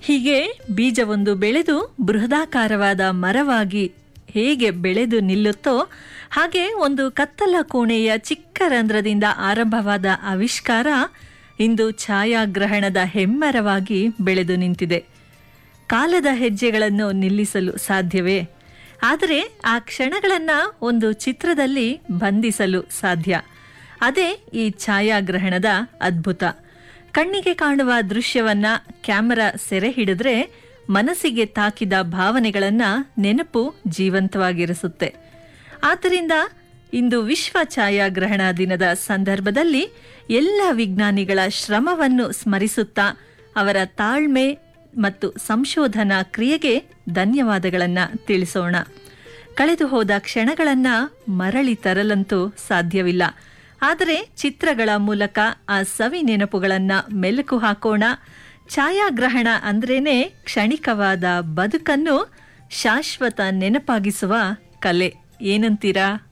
ಹೀಗೆ ಬೀಜವೊಂದು ಬೆಳೆದು ಬೃಹದಾಕಾರವಾದ ಮರವಾಗಿ ಹೇಗೆ ಬೆಳೆದು ನಿಲ್ಲುತ್ತೋ ಹಾಗೆ ಒಂದು ಕತ್ತಲ ಕೋಣೆಯ ಚಿಕ್ಕ ರಂಧ್ರದಿಂದ ಆರಂಭವಾದ ಆವಿಷ್ಕಾರ ಇಂದು ಛಾಯಾಗ್ರಹಣದ ಹೆಮ್ಮರವಾಗಿ ಬೆಳೆದು ನಿಂತಿದೆ ಕಾಲದ ಹೆಜ್ಜೆಗಳನ್ನು ನಿಲ್ಲಿಸಲು ಸಾಧ್ಯವೇ ಆದರೆ ಆ ಕ್ಷಣಗಳನ್ನು ಒಂದು ಚಿತ್ರದಲ್ಲಿ ಬಂಧಿಸಲು ಸಾಧ್ಯ ಅದೇ ಈ ಛಾಯಾಗ್ರಹಣದ ಅದ್ಭುತ ಕಣ್ಣಿಗೆ ಕಾಣುವ ದೃಶ್ಯವನ್ನ ಕ್ಯಾಮರಾ ಸೆರೆ ಹಿಡಿದ್ರೆ ಮನಸ್ಸಿಗೆ ತಾಕಿದ ಭಾವನೆಗಳನ್ನ ನೆನಪು ಜೀವಂತವಾಗಿರಿಸುತ್ತೆ ಆದ್ದರಿಂದ ಇಂದು ವಿಶ್ವ ಛಾಯಾಗ್ರಹಣ ದಿನದ ಸಂದರ್ಭದಲ್ಲಿ ಎಲ್ಲ ವಿಜ್ಞಾನಿಗಳ ಶ್ರಮವನ್ನು ಸ್ಮರಿಸುತ್ತಾ ಅವರ ತಾಳ್ಮೆ ಮತ್ತು ಸಂಶೋಧನಾ ಕ್ರಿಯೆಗೆ ಧನ್ಯವಾದಗಳನ್ನು ತಿಳಿಸೋಣ ಕಳೆದು ಹೋದ ಕ್ಷಣಗಳನ್ನು ಮರಳಿ ತರಲಂತೂ ಸಾಧ್ಯವಿಲ್ಲ ಆದರೆ ಚಿತ್ರಗಳ ಮೂಲಕ ಆ ಸವಿ ನೆನಪುಗಳನ್ನು ಮೆಲುಕು ಹಾಕೋಣ ಛಾಯಾಗ್ರಹಣ ಅಂದ್ರೇನೆ ಕ್ಷಣಿಕವಾದ ಬದುಕನ್ನು ಶಾಶ್ವತ ನೆನಪಾಗಿಸುವ ಕಲೆ ಏನಂತೀರಾ